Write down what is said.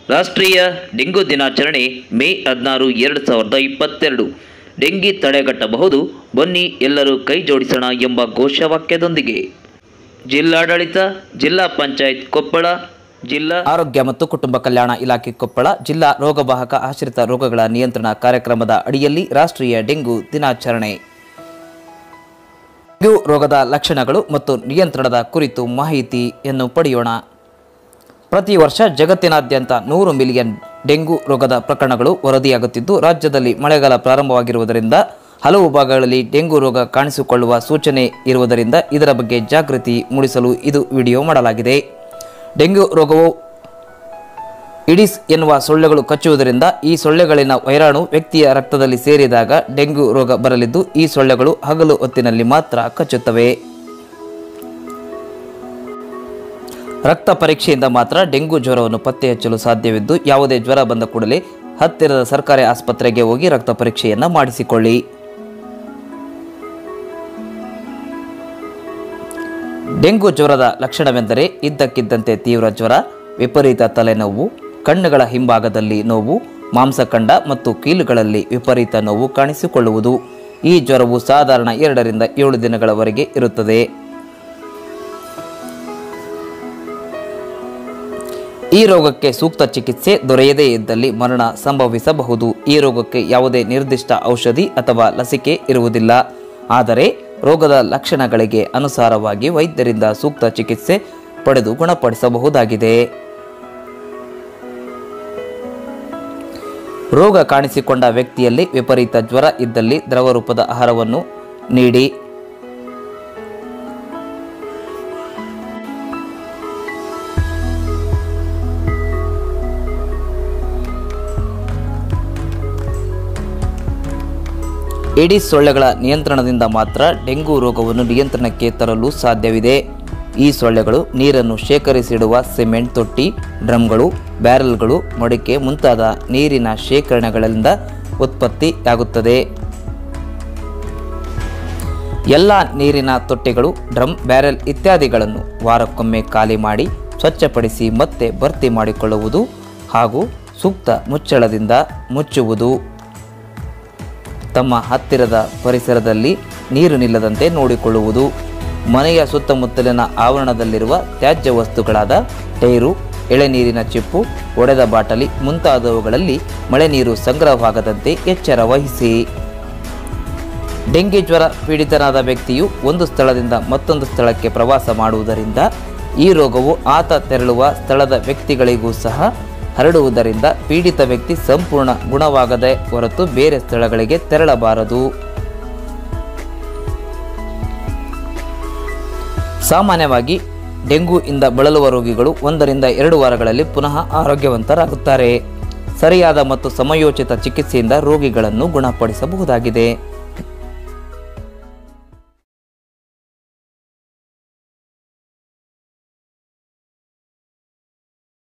ರಾಷ್ಟ್ರೀಯ ಡೆಂಗು ದಿನಾಚರಣೆ ಮೇ ಹದಿನಾರು ಎರಡು ಸಾವಿರದ ಇಪ್ಪತ್ತೆರಡು ಡೆಂಗಿ ತಡೆಗಟ್ಟಬಹುದು ಬನ್ನಿ ಎಲ್ಲರೂ ಕೈ ಜೋಡಿಸೋಣ ಎಂಬ ಘೋಷವಾಕ್ಯದೊಂದಿಗೆ ಜಿಲ್ಲಾಡಳಿತ ಜಿಲ್ಲಾ ಪಂಚಾಯತ್ ಕೊಪ್ಪಳ ಜಿಲ್ಲಾ ಆರೋಗ್ಯ ಮತ್ತು ಕುಟುಂಬ ಕಲ್ಯಾಣ ಇಲಾಖೆ ಕೊಪ್ಪಳ ಜಿಲ್ಲಾ ರೋಗವಾಹಕ ಆಶ್ರಿತ ರೋಗಗಳ ನಿಯಂತ್ರಣ ಕಾರ್ಯಕ್ರಮದ ಅಡಿಯಲ್ಲಿ ರಾಷ್ಟ್ರೀಯ ಡೆಂಗು ದಿನಾಚರಣೆ ಡೆಂಗ್ಯೂ ರೋಗದ ಲಕ್ಷಣಗಳು ಮತ್ತು ನಿಯಂತ್ರಣದ ಕುರಿತು ಮಾಹಿತಿಯನ್ನು ಪಡೆಯೋಣ ಪ್ರತಿ ವರ್ಷ ಜಗತ್ತಿನಾದ್ಯಂತ ನೂರು ಮಿಲಿಯನ್ ಡೆಂಗು ರೋಗದ ಪ್ರಕರಣಗಳು ವರದಿಯಾಗುತ್ತಿದ್ದು ರಾಜ್ಯದಲ್ಲಿ ಮಳೆಗಾಲ ಪ್ರಾರಂಭವಾಗಿರುವುದರಿಂದ ಹಲವು ಭಾಗಗಳಲ್ಲಿ ಡೆಂಗು ರೋಗ ಕಾಣಿಸಿಕೊಳ್ಳುವ ಸೂಚನೆ ಇರುವುದರಿಂದ ಇದರ ಬಗ್ಗೆ ಜಾಗೃತಿ ಮೂಡಿಸಲು ಇದು ವಿಡಿಯೋ ಮಾಡಲಾಗಿದೆ ಡೆಂಗ್ಯೂ ರೋಗವು ಇಡಿಸ್ ಎನ್ನುವ ಸೊಳ್ಳೆಗಳು ಕಚ್ಚುವುದರಿಂದ ಈ ಸೊಳ್ಳೆಗಳಿನ ವೈರಾಣು ವ್ಯಕ್ತಿಯ ರಕ್ತದಲ್ಲಿ ಸೇರಿದಾಗ ಡೆಂಗ್ಯೂ ರೋಗ ಬರಲಿದ್ದು ಈ ಸೊಳ್ಳೆಗಳು ಹಗಲು ಹೊತ್ತಿನಲ್ಲಿ ಮಾತ್ರ ಕಚ್ಚುತ್ತವೆ ರಕ್ತ ಪರೀಕ್ಷೆಯಿಂದ ಮಾತ್ರ ಡೆಂಗು ಜ್ವರವನ್ನು ಪತ್ತೆ ಹಚ್ಚಲು ಸಾಧ್ಯವಿದ್ದು ಯಾವುದೇ ಜ್ವರ ಬಂದ ಕೂಡಲೇ ಹತ್ತಿರದ ಸರ್ಕಾರಿ ಆಸ್ಪತ್ರೆಗೆ ಹೋಗಿ ರಕ್ತ ಪರೀಕ್ಷೆಯನ್ನು ಮಾಡಿಸಿಕೊಳ್ಳಿ ಡೆಂಗು ಜ್ವರದ ಲಕ್ಷಣವೆಂದರೆ ಇದ್ದಕ್ಕಿದ್ದಂತೆ ತೀವ್ರ ಜ್ವರ ವಿಪರೀತ ತಲೆನೋವು ಕಣ್ಣುಗಳ ಹಿಂಭಾಗದಲ್ಲಿ ನೋವು ಮಾಂಸಖಂಡ ಮತ್ತು ಕೀಲುಗಳಲ್ಲಿ ವಿಪರೀತ ನೋವು ಕಾಣಿಸಿಕೊಳ್ಳುವುದು ಈ ಜ್ವರವು ಸಾಧಾರಣ ಎರಡರಿಂದ ಏಳು ದಿನಗಳವರೆಗೆ ಇರುತ್ತದೆ ಈ ರೋಗಕ್ಕೆ ಸೂಕ್ತ ಚಿಕಿತ್ಸೆ ದೊರೆಯದೇ ಇದ್ದಲ್ಲಿ ಮರಣ ಸಂಭವಿಸಬಹುದು ಈ ರೋಗಕ್ಕೆ ಯಾವುದೇ ನಿರ್ದಿಷ್ಟ ಔಷಧಿ ಅಥವಾ ಲಸಿಕೆ ಇರುವುದಿಲ್ಲ ಆದರೆ ರೋಗದ ಲಕ್ಷಣಗಳಿಗೆ ಅನುಸಾರವಾಗಿ ವೈದ್ಯರಿಂದ ಸೂಕ್ತ ಚಿಕಿತ್ಸೆ ಪಡೆದು ಗುಣಪಡಿಸಬಹುದಾಗಿದೆ ರೋಗ ಕಾಣಿಸಿಕೊಂಡ ವ್ಯಕ್ತಿಯಲ್ಲಿ ವಿಪರೀತ ಜ್ವರ ಇದ್ದಲ್ಲಿ ದ್ರವರೂಪದ ಆಹಾರವನ್ನು ನೀಡಿ ಏಡಿಸ್ ಸೊಳ್ಳೆಗಳ ನಿಯಂತ್ರಣದಿಂದ ಮಾತ್ರ ಡೆಂಗು ರೋಗವನ್ನು ನಿಯಂತ್ರಣಕ್ಕೆ ತರಲು ಸಾಧ್ಯವಿದೆ ಈ ಸೊಳ್ಳೆಗಳು ನೀರನ್ನು ಶೇಖರಿಸಿಡುವ ಸಿಮೆಂಟ್ ತೊಟ್ಟಿ ಡ್ರಮ್ಗಳು ಬ್ಯಾರೆಲ್ಗಳು ಮಡಿಕೆ ಮುಂತಾದ ನೀರಿನ ಶೇಖರಣೆಗಳಿಂದ ಉತ್ಪತ್ತಿಯಾಗುತ್ತದೆ ಎಲ್ಲ ನೀರಿನ ತೊಟ್ಟಿಗಳು ಡ್ರಮ್ ಬ್ಯಾರೆಲ್ ಇತ್ಯಾದಿಗಳನ್ನು ವಾರಕ್ಕೊಮ್ಮೆ ಖಾಲಿ ಮಾಡಿ ಸ್ವಚ್ಛಪಡಿಸಿ ಮತ್ತೆ ಭರ್ತಿ ಮಾಡಿಕೊಳ್ಳುವುದು ಹಾಗೂ ಸೂಕ್ತ ಮುಚ್ಚಳದಿಂದ ಮುಚ್ಚುವುದು ತಮ್ಮ ಹತ್ತಿರದ ಪರಿಸರದಲ್ಲಿ ನೀರು ನಿಲ್ಲದಂತೆ ನೋಡಿಕೊಳ್ಳುವುದು ಮನೆಯ ಸುತ್ತಮುತ್ತಲಿನ ಆವರಣದಲ್ಲಿರುವ ತ್ಯಾಜ್ಯ ವಸ್ತುಗಳಾದ ಟೈರು ಎಳೆನೀರಿನ ಚಿಪ್ಪು ಒಡೆದ ಬಾಟಲಿ ಮುಂತಾದವುಗಳಲ್ಲಿ ಮಳೆ ನೀರು ಸಂಗ್ರಹವಾಗದಂತೆ ಎಚ್ಚರ ವಹಿಸಿ ಡೆಂಗಿ ಜ್ವರ ಪೀಡಿತನಾದ ವ್ಯಕ್ತಿಯು ಒಂದು ಸ್ಥಳದಿಂದ ಮತ್ತೊಂದು ಸ್ಥಳಕ್ಕೆ ಪ್ರವಾಸ ಮಾಡುವುದರಿಂದ ಈ ರೋಗವು ಆತ ತೆರಳುವ ಸ್ಥಳದ ವ್ಯಕ್ತಿಗಳಿಗೂ ಸಹ ಹರಡುವುದರಿಂದ ಪೀಡಿತ ವ್ಯಕ್ತಿ ಸಂಪೂರ್ಣ ಗುಣವಾಗದೆ ಹೊರತು ಬೇರೆ ಸ್ಥಳಗಳಿಗೆ ತೆರಳಬಾರದು ಸಾಮಾನ್ಯವಾಗಿ ಡೆಂಗು ಇಂದ ಬಳಲುವ ರೋಗಿಗಳು ಒಂದರಿಂದ ಎರಡು ವಾರಗಳಲ್ಲಿ ಪುನಃ ಆರೋಗ್ಯವಂತರಾಗುತ್ತಾರೆ ಸರಿಯಾದ ಮತ್ತು ಸಮಯೋಚಿತ ಚಿಕಿತ್ಸೆಯಿಂದ ರೋಗಿಗಳನ್ನು ಗುಣಪಡಿಸಬಹುದಾಗಿದೆ